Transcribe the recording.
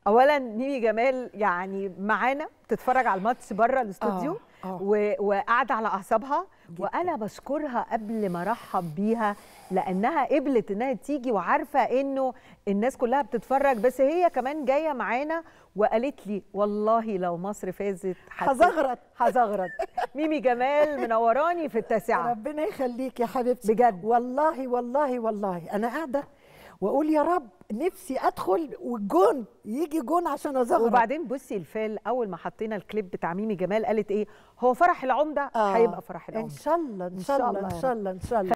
اولا ميمي جمال يعني معانا بتتفرج على الماتش بره الاستوديو آه، آه. و- وقاعده على اعصابها وانا بشكرها قبل ما ارحب بيها لانها قبلت انها تيجي وعارفه انه الناس كلها بتتفرج بس هي كمان جايه معانا وقالت لي والله لو مصر فازت هت- هزغرط. هزغرط ميمي جمال منوراني في التاسعه ربنا يخليك يا حبيبتي بجد. والله والله والله انا قاعده واقول يا رب نفسي ادخل والجون يجي جون عشان ازغرط وبعدين بصي الفال اول ما حطينا الكليب بتاع ميمي جمال قالت ايه هو فرح العمده آه. هيبقى فرح ان العمده شاء الله ان شاء الله ان شاء الله ان شاء الله